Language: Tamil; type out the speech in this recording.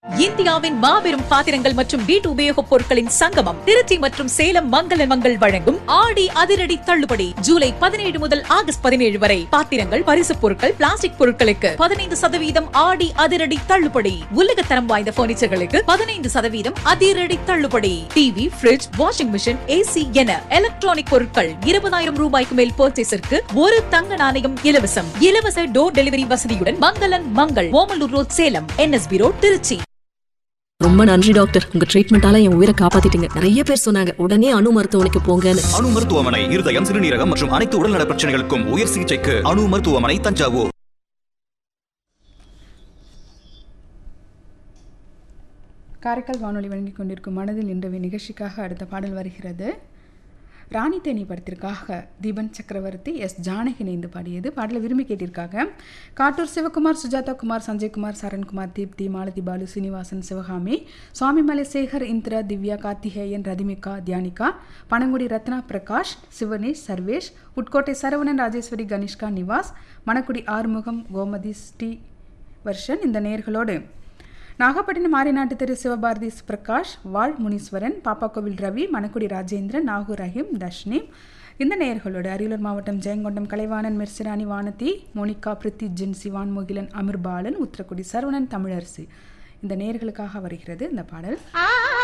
இந்தியாவின் மாபெரும் பாத்திரங்கள் மற்றும் வீட்டு உபயோகப் பொருட்களின் சங்கமம் திருச்சி மற்றும் சேலம் மங்கள மங்கள் வழங்கும் ஆடி அதிரடி தள்ளுபடி ஜூலை பதினேழு முதல் ஆகஸ்ட் பதினேழு வரை பாத்திரங்கள் பரிசுப் பொருட்கள் பிளாஸ்டிக் பொருட்களுக்கு பதினைந்து சதவீதம் ஆடி அதிரடி தள்ளுபடி உலகத்தரம் வாய்ந்த பர்னிச்சர்களுக்கு பதினைந்து சதவீதம் அதிரடி தள்ளுபடி TV fridge washing machine AC என எலக்ட்ரானிக் பொருட்கள் இருபதாயிரம் ரூபாய்க்கு மேல் பர்ச்சேஸிற்கு ஒரு தங்க நாணயம் இலவசம் இலவச டோர் டெலிவரி வசதியுடன் மங்களன் Mangal Omalur road Salem NSB road Trichy ரொம்ப நன்றி டாக்டர் உங்க ட்ரீட்மெண்டால என் உயிரை காப்பாத்திட்டீங்க நிறைய பேர் சொன்னாங்க உடனே அணு மருத்துவமனைக்கு போங்கன்னு அணு மருத்துவமனை இருதயம் சிறுநீரகம் மற்றும் அனைத்து உடல்நல பிரச்சனைகளுக்கும் உயர் சிகிச்சைக்கு அணு மருத்துவமனை தஞ்சாவூர் காரைக்கால் வானொலி வழங்கிக் கொண்டிருக்கும் மனதில் இன்றவை நிகழ்ச்சிக்காக அடுத்த பாடல் வருகிறது ராணி தேனி படத்திற்காக தீபன் சக்கரவர்த்தி எஸ் ஜானகி இணைந்து பாடியது பாடலை விரும்பி கேட்டிருக்காங்க காட்டூர் சிவகுமார் சுஜாதா குமார் சஞ்சய்குமார் சரண்குமார் தீப்தி மாலதி பாலு சீனிவாசன் சிவகாமி சுவாமிமலை சேகர் இந்திரா திவ்யா கார்த்திகேயன் ரதிமிகா தியானிகா பனங்குடி ரத்னா பிரகாஷ் சிவனேஷ் சர்வேஷ் உட்கோட்டை சரவணன் ராஜேஸ்வரி கனிஷ்கா நிவாஸ் மணக்குடி ஆறுமுகம் கோமதி ஸ்ரீ வர்ஷன் இந்த நேர்களோடு நாகப்பட்டினம் மாரிநாட்டு திரு சிவபாரதி பிரகாஷ் வாழ் முனீஸ்வரன் பாப்பாக்கோவில் ரவி மணக்குடி ராஜேந்திரன் நாகூர் ரஹீம் தர்ஷினி இந்த நேயர்களோடு அரியலூர் மாவட்டம் ஜெயங்கொண்டம் கலைவாணன் மெர்சிராணி வானதி மோனிகா பிரித்தி ஜின் சிவான் முகிலன் அமிர்பாலன் உத்திரக்குடி சரவணன் தமிழரசி இந்த நேயர்களுக்காக வருகிறது இந்த பாடல் ஆ